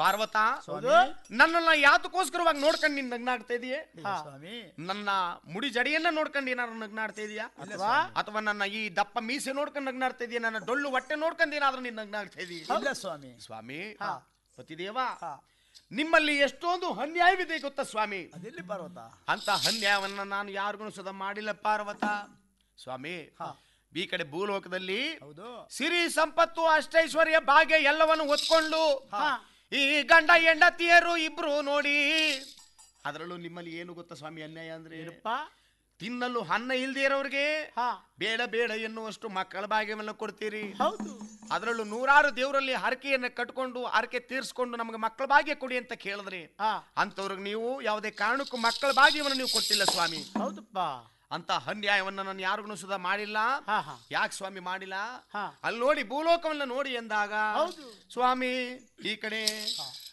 ಪಾರ್ವತ ಹೌದು ನನ್ನನ್ನ ಯಾತಕ್ಕೋಸ್ಕರವಾಗಿ ನೋಡ್ಕೊಂಡು ನೀನ್ ನಗ್ನಾಡ್ತಾ ಇದೀಯೇ ಹಾ. ಸ್ವಾಮಿ ನನ್ನ ಮುಡಿ ಜಡಿಯನ್ನ ನೋಡ್ಕೊಂಡು ಏನಾದ್ರು ನಗ್ನಾಡ್ತಾ ಇದೀಯಾ ಅಥವಾ ಅಥವಾ ನನ್ನ ಈ ದಪ್ಪ ಮೀಸೆ ನೋಡ್ಕೊಂಡು ನಗ್ನಾಡ್ತಾ ಇದೀಯ ನನ್ನ ಡೊಳ್ಳು ಹೊಟ್ಟೆ ನೋಡ್ಕೊಂಡು ಏನಾದ್ರೂ ನೀನ್ ನಗ್ನಾಡ್ತಾ ಇದೀಯ ಇಲ್ಲ ಸ್ವಾಮಿ ಸ್ವಾಮಿ ಹಾ. ಪತಿದೇವ ಹಾ. ನಿಮ್ಮಲ್ಲಿ ಎಷ್ಟೊಂದು ಅನ್ಯಾಯವಿದೆ ಗೊತ್ತಾ ಸ್ವಾಮಿ ಅದೆಲ್ಲಿ ಪರ್ವತ ಅಂತ ಅನ್ಯಾಯವನ್ನ ನಾನು ಯಾರಿಗೂ ಸುದ ಮಾಡಿಲ್ಲ ಪಾರ್ವತ ಸ್ವಾಮಿ ಈ ಕಡೆ ಭೂಲೋಕದಲ್ಲಿ ಹೌದು ಸಿರಿ ಸಂಪತ್ತು ಅಷ್ಟೈಶ್ವರ್ಯ ಭಾಗ್ಯ ಎಲ್ಲವನ್ನು ಹೊತ್ಕೊಂಡು ಹಾ. ಈ ಗಂಡ ಹೆಂಡತಿಯರು ಇಬ್ರು ನೋಡಿ ಅದರಲ್ಲೂ ನಿಮ್ಮಲ್ಲಿ ಏನು ಗೊತ್ತಾ ಸ್ವಾಮಿ ಅನ್ಯಾಯ ಅಂದ್ರೆ ಏನಪ್ಪ ತಿನ್ನಲು ಅನ್ನ ಇಲ್ದೇ ಇರೋರಿಗೆ ಹಾ ಬೇಡ ಬೇಡ ಎನ್ನುವಷ್ಟು ಮಕ್ಕಳ ಭಾಗ್ಯವನ್ನು ಕೊಡ್ತೀರಿ ಹೌದು ಅದರಲ್ಲೂ ನೂರಾರು ದೇವರಲ್ಲಿ ಹರಕೆಯನ್ನ ಕಟ್ಕೊಂಡು ಹರಕೆ ತೀರಿಸ್ಕೊಂಡು ನಮಗೆ ಮಕ್ಕಳ ಭಾಗ್ಯ ಕೊಡಿ ಅಂತ ಕೇಳಿದ್ರಿ ಹಾ ಅಂತವ್ರಿಗೆ ನೀವು ಯಾವುದೇ ಕಾರಣಕ್ಕೂ ಮಕ್ಕಳ ಭಾಗ್ಯವನ್ನು ನೀವು ಕೊಟ್ಟಿಲ್ಲ ಸ್ವಾಮಿ ಹೌದಪ್ಪ ಅಂತ ಅನ್ಯಾಯವನ್ನ ನಾನು ಯಾರಿಗೂ ಸುಧಾ ಮಾಡಿಲ್ಲ ಹಾ ಹಾ ಯಾಕೆ ಸ್ವಾಮಿ ಮಾಡಿಲ್ಲ ಹಾ ಅಲ್ಲಿ ನೋಡಿ ಭೂಲೋಕವನ್ನ ನೋಡಿ ಎಂದಾಗ ಹೌದು. ಸ್ವಾಮಿ ಈ ಕಡೆ